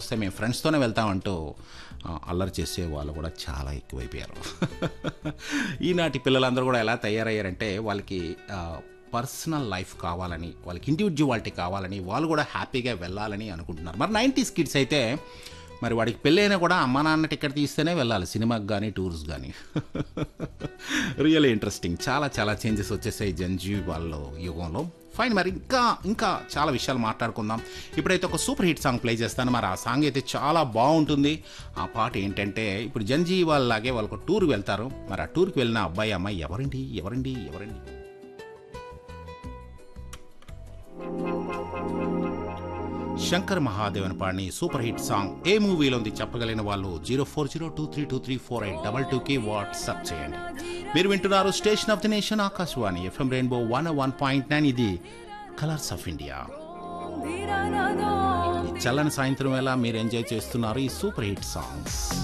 వస్తే మేము ఫ్రెండ్స్తోనే వెళ్తామంటూ ఆ, అల్లరి చేసే వాళ్ళు కూడా చాలా ఎక్కువైపోయారు ఈనాటి పిల్లలందరూ కూడా ఎలా తయారయ్యారంటే వాళ్ళకి పర్సనల్ లైఫ్ కావాలని వాళ్ళకి ఇండివిజువాలిటీ కావాలని వాళ్ళు కూడా హ్యాపీగా వెళ్ళాలని అనుకుంటున్నారు మరి నైంటీస్ కిడ్స్ అయితే మరి వాడికి పెళ్ళైనా కూడా అమ్మా నాన్న టికెట్ తీస్తేనే వెళ్ళాలి సినిమాకి కానీ టూర్స్ కానీ రియల్లీ ఇంట్రెస్టింగ్ చాలా చాలా చేంజెస్ వచ్చేసాయి జంజీ వాళ్ళ యుగంలో ఫైన్ మరి ఇంకా ఇంకా చాలా విషయాలు మాట్లాడుకుందాం ఇప్పుడైతే ఒక సూపర్ హిట్ సాంగ్ ప్లే చేస్తాను మరి ఆ సాంగ్ అయితే చాలా బాగుంటుంది ఆ పాట ఏంటంటే ఇప్పుడు జంజీ వాళ్ళలాగే వాళ్ళకు టూర్ వెళ్తారు మరి ఆ టూర్కి వెళ్ళిన అబ్బాయి అమ్మాయి ఎవరండి ఎవరండి ఎవరండి శంకర్ మహాదేవన్ పాడిని సూపర్ హిట్ సాంగ్ ఏ మూవీలో ఉంది చెప్పగలిగిన వాళ్ళు zero four zero two three two three four eight double టూకి వాట్సాప్ చేయండి మీరు వింటున్నారు station of the nation Akashvani FM rainbow one one point nine ఇది కలర్స్ ఆఫ్ ఇండియా ఈ చల్లని సాయంత్రం వేళ మీరు ఎంజాయ్ చేస్తున్నారు ఈ సూపర్ హిట్ సాంగ్స్